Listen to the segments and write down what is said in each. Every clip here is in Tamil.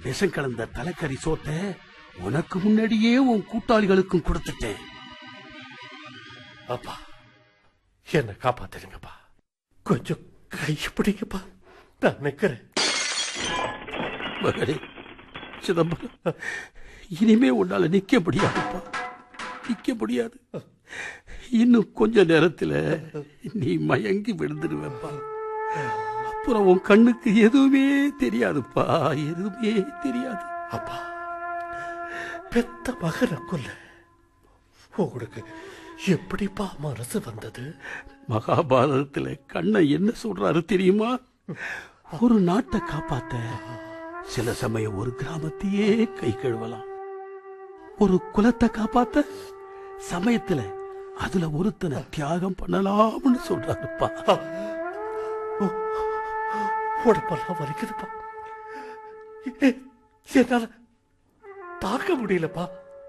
விஷம் கலந்த தலைக்கறி சோத்தை உனக்கு முன்னாடியே உன் கூட்டாளிகளுக்கும் கொடுத்துட்டேன் அப்பா என்ன காப்பாத்துறீங்கப்பா கொஞ்சம் கை பிடிங்கப்பா நான் நிக்கிறேன் மகனே சிதம்பரம் இனிமே உன்னால நிக்க முடியாதுப்பா நிக்க முடியாது இன்னும் கொஞ்ச நேரத்துல நீ மயங்கி விழுந்துடுவேப்பா அப்புறம் உன் கண்ணுக்கு எதுவுமே தெரியாதுப்பா எதுவுமே தெரியாது அப்பா பெத்த மகனை கொல்ல உங்களுக்கு எப்படிப்பா மனசு வந்தது மகாபாரதத்துல கண்ணன் என்ன சொல்றாரு தெரியுமா ஒரு நாட்டை காப்பாத்த சில சமயம் ஒரு கிராமத்தையே கை கழுவலாம் ஒரு குலத்தை காப்பாத்த சமயத்துல அதுல ஒருத்தனை தியாகம் பண்ணலாம்னு சொல்றாருப்பா உடம்பெல்லாம் வலிக்குதுப்பா எ- என்னால தாக்க முடியலப்பா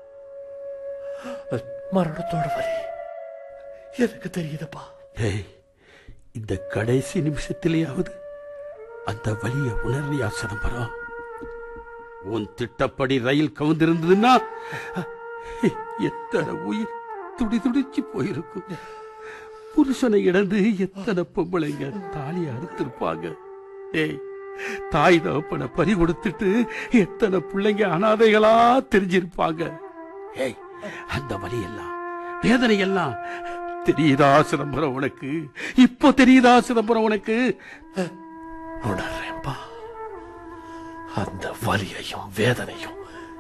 மரணத்தோட வலி எனக்கு தெரியுதுப்பா டேய் இந்த கடைசி நிமிஷத்திலேயாவது அந்த வலிய உணர்றியா சிதம்பரம் உன் திட்டப்படி ரயில் கவுந்திருந்ததுன்னா எத்தனை உயிர் துடி துடிச்சு போயிருக்கும் புருஷனை இழந்து எத்தனை பொம்பளைங்க தாலி அறுத்திருப்பாங்க டேய் தாய் தகப்பனை பறி கொடுத்துட்டு எத்தனை பிள்ளைங்க அனாதைகளா தெரிஞ்சிருப்பாங்க ஏய் அந்த வலி எல்லாம் வேதனை எல்லாம் தெரியுதா சிதம்பரம் உனக்கு இப்போ தெரியுதா சிதம்பரம் உனக்கு உணர்றேன்பா அந்த வலியையும் வேதனையும்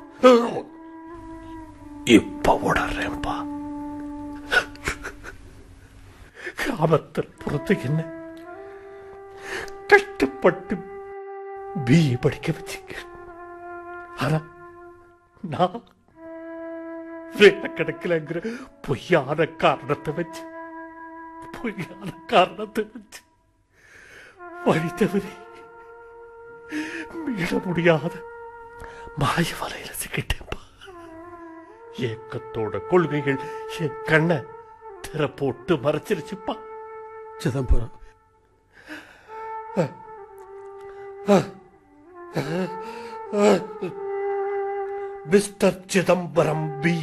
இப்ப உணர்றேன்பா கிராமத்தில் புறத்து என்ன கஷ்டப்பட்டு பிஇ படிக்க வச்சீங்க ஆனா நான் வேலை கிடைக்கலங்கிற பொய்யான காரணத்தை வச்சு பொய்யான காரணத்தை வச்சு வழி தவறி மீள முடியாத மாய வலையில சிக்கிட்டேன்ப்பா ஏக்கத்தோட கொள்கைகள் என் கண்ணை திற போட்டு மறைச்சிருச்சுப்பா சிதம்பரம் மிஸ்டர் சிதம்பரம் பி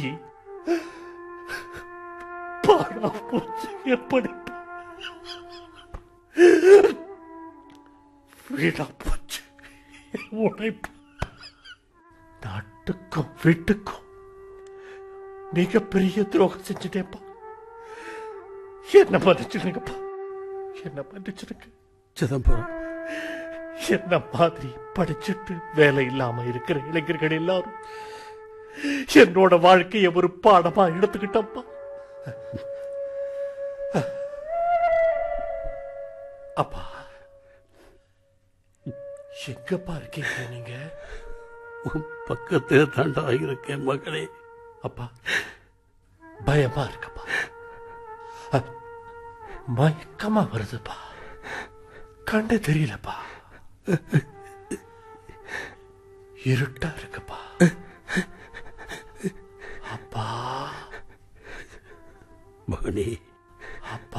பாடா போச்சு எப்படி வீணா போச்சு என் உழைப்பு நாட்டுக்கும் வீட்டுக்கும் மிகப்பெரிய துரோகம் செஞ்சுட்டேப்பா என்ன மன்னிச்சிருங்கப்பா என்ன மன்னிச்சிருங்க சிதம்பரம் என்ன மாதிரி படிச்சுட்டு வேலை இல்லாம இருக்கிற இளைஞர்கள் எல்லாரும் என்னோட வாழ்க்கைய ஒரு பாடமா எடுத்துக்கிட்டப்பா அப்பா எங்கப்பா இருக்கீங்க நீங்க உன் பக்கத்துல தாண்டா இருக்கேன் மகளே அப்பா பயமா இருக்குப்பா அ, மயக்கமா வருதுப்பா கண்டு தெரியலப்பா இருட்டா இருக்குப்பா